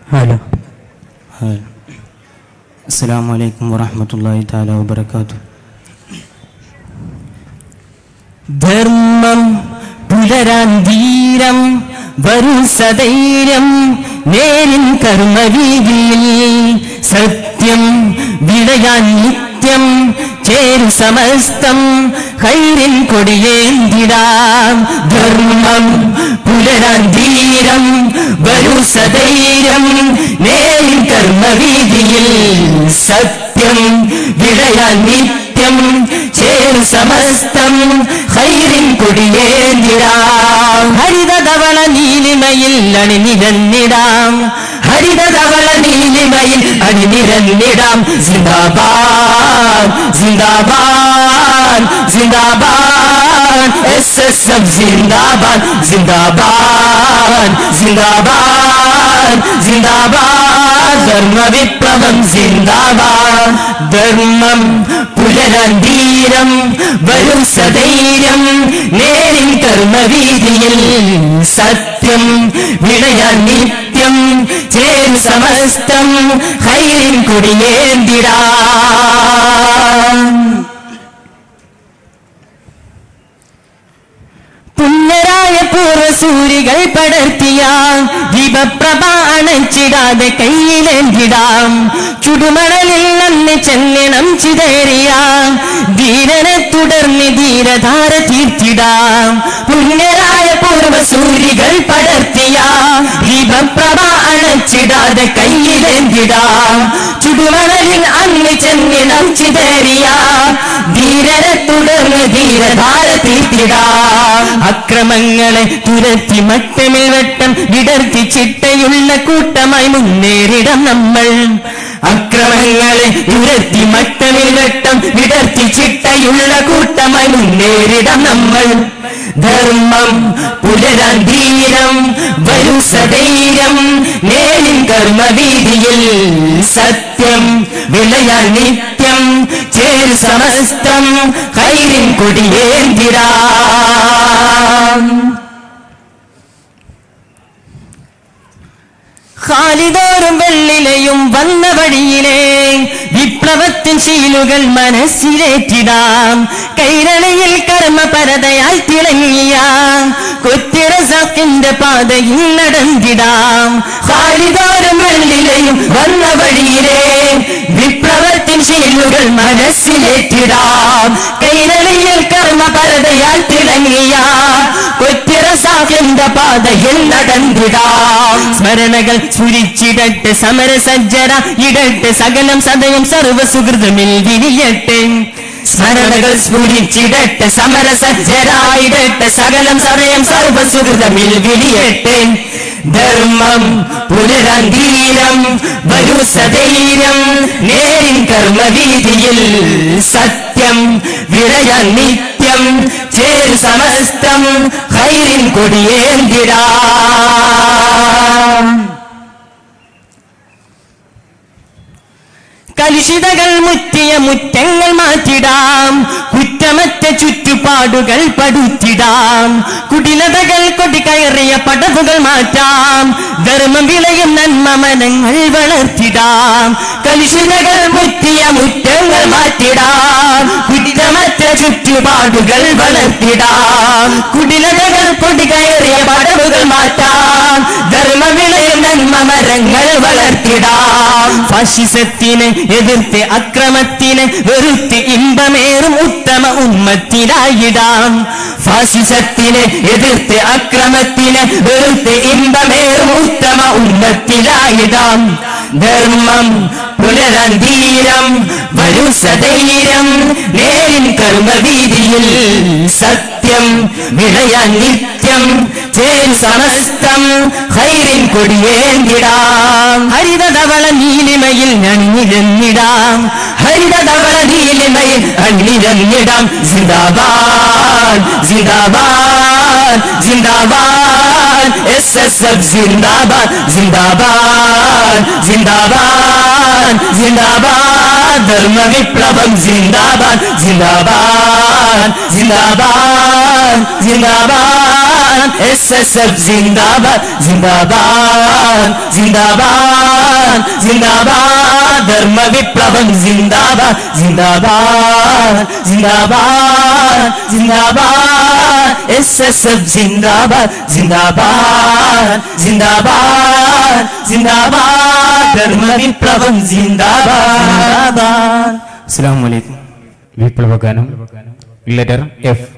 hello അസ്സാം വലൈക്കും വറഹമത്തല്ലാഹി താല വബർക്കാത്തു ധർമ്മം പുലരാൻ ധീരം വരൂ സധൈര്യം നേരിൻ കർമ്മവീതിയിൽ സത്യം വിളയാൻ നിത്യം ചേരു സമസ്തം കൈരിൻ കൊടിയേന്തിടാം ധർമ്മം പുലരാൻ ധീരം വരൂ സധൈര്യം നേരിൻ കർമ്മവീതിയിൽ സത്യം വിളയാൻ നിത്യം ചേരു സമസ്തം ഹൈറിൻ കൊടിയേന്തിടാം ഹരിതധവള നീലിമയിൽ അണിനിരന്നിടാം ഹരിതധവള നീലിമയിൽ അണിനിരന്നിടാം സിന്ദാബാദ് സിന്ദാബാദ് സിന്ദാബാദ് എസ് എസ് എഫ് സിന്ദാബാദ് സിന്ദാബാദ് സിന്ദാബാദ് സിന്ദാബാദ് ധർമ്മ വിപ്ലവം സിന്ദാബാദ് ധർമ്മം പുലരാൻ ധീരം വരും സധൈര്യം നേരിൻ കർമ്മവീതിയിൽ സത്യം വിളയാൻ നിത്യം ചേരും സമസ്തം ഹൈരിൻ കൊടിയേന്തിടാം പുണ്യരായ പൂർവസൂരികൾ പടർത്തിയ ദീപപ്രഭ അണച്ചിടാതെ കയ്യിലേന്തിടാം ചുടുമണലിൽ അന്ന് ചെല്ലണം ചിതറിയ ധീരനെ തുടർന്ന് ധീരധാര തീർത്തിടാം പുണ്യരായ പൂർവസൂരികൾ പടർത്തിയ ദീപപ്രഭ അണച്ചിടാതെ കയ്യിലേന്തിടാം ചുടുമണലിൽ അന്ന് ചെല്ലണം ചിതറിയ ധീരനെ തുടർന്ന് ധീരധാര തീർത്തിടാം അക്രമങ്ങളെ തുരത്തി മട്ടമിൽ വട്ടം വിടർത്തി ചിട്ടയുള്ള കൂട്ടമായി മുന്നേറിടം നമ്മൾ അക്രമങ്ങളെ തുരത്തി മട്ടമിൽ വട്ടം വിടർത്തി ചിട്ടയുള്ള കൂട്ടമായി മുന്നേറിടം നമ്മൾ ധർമ്മം പുലരാൻ ധീരം വരൂ സധൈര്യം നേരിൻ കർമ്മവീതിയിൽ സത്യം വിളയാൻ നിത്യം ചേർ സമസ്തം കൈരിൻ കൊടിയേന്തിരാം ഖാലിദോറും വെള്ളിലെയും വന്ന വഴിയിലെ വിപ്ലവത്തിൻ ശീലുകൾ മനസ്സിലേറ്റിടാം കൈരളിയിൽ കർമ്മപരതയാൽ തിളങ്ങിയ കൊത്തിറസാക്കിന്റെ പാതയിൽ നടന്നിടാം ഖാലിദോറും വെള്ളിലെയും വന്ന വഴിയിലെ വിപ്ലവത്തിൻ ശീലുകൾ മനസ്സിലേറ്റിടാം കൈരളിയിൽ കർമ്മപരതയാൽ തിളങ്ങിയ കൊത്തിറസാക്കിന്റെ പാതയിൽ നടന്നിടാം സ്മരണകൾ സ്ഫുരിച്ചിടട്ടെ സമരസജ്ജര ഇടട്ടെ സകലം സദയം സർവസുഹൃതമിൽ വിരിയട്ടെ സ്മരണകൾ സ്ഫുരിച്ചിടട്ടെ സമരസജ്ജരായിടട്ടെ സകലം സദയം സർവസുഹൃതമിൽ വിരിയട്ടെ ധർമ്മം പുലരാൻ ധീരം വരൂ സധൈര്യം നേരിൻ കർമ്മവീതിയിൽ സത്യം വിളയാൻ നിത്യം ചേർ സമസ്തം ഹൈറിൻ കൊടിയേന്തിരാം കലുഷിതകൾ മുറ്റിയ മുറ്റങ്ങൾ മാറ്റിടാം കുറ്റമറ്റ ചുറ്റുപാടുകൾ പടുത്തിടാം കുടിലതകൾ കൊടികയറിയ പടവുകൾ മാറ്റാം ധർമ്മം വിളയും നന്മ മനങ്ങൾ വളർത്തിടാം കലുഷിതകൾ മുറ്റിയ മുറ്റങ്ങൾ മാറ്റിടാം കുടിലമറ്റ ചുറ്റുപാടുകൾ വളർത്തിടാം കുടിലതകൾ കൊടികയറിയ പടവുകൾ മാറ്റാം ധർമ്മം വിളയും നന്മ മരങ്ങൾ വളർത്തിടാം ഫാഷിസത്തിനെ എതിർത്ത് അക്രമത്തിനെ വെറുത്ത് ഇമ്പമേറും ഉത്തമ ഉമ്മത്തിലായിടാം ഫാസിസത്തിനെ എതിർത്ത് അക്രമത്തിനെ വെറുത്ത് ഇമ്പമേറും ഉത്തമ ഉമ്മത്തിലായിടാം ധർമ്മം പുലരാൻ ധീരം വരൂ സധൈര്യം നേരിൻ കർമ്മവീതിയിൽ സത്യം വിളയാൻ നിത്യം ചേർ സമസ്തം ഹൈറിൻ കൊടിയേന്തിടാം ഹരിതധവള നീലിമയിൽ അണിഞ്ഞിരന്നിടാം ഹരിതധവള നീലിമയിൽ അണിഞ്ഞിരന്നിടാം സിന്ദാബാദ് സിന്ദാബാദ് സിന്ദാബാദ് എസ് എസ് എഫ് സിന്ദാബാദ് സിന്ദാബാദ് സിന്ദാബാദ് ജിന്ദാബാദ് ധർമ്മ വിപ്ലവം ജിന്ദാബാദ് ജിന്ദാബാദ് ജിന്ദാബാദ് ജിന്ദാബാദ് എസ് എസ് എഫ് ജിന്ദാബാദ് ജിന്ദാബാദ് ജിന്ദാബാദ് ജിന്ദാബാദ് ധർമ്മ വിപ്ലവം ജിന്ദാബാദ് ജിന്ദാബാദ് ജിന്ദാബാദ് ജിന്ദാബാദ് എസ് എസ് എഫ് ജിന്ദാബാദ് ജിന്ദാബാദ് ജിന്ദാബാദ് ജിന്ദാബാദ് ധർമ്മ വിപ്ലവം ജിന്ദാബാദ് അസ്സലാമു അലൈക്കും വിപ്ലവഗാനം ലെറ്റർ എഫ്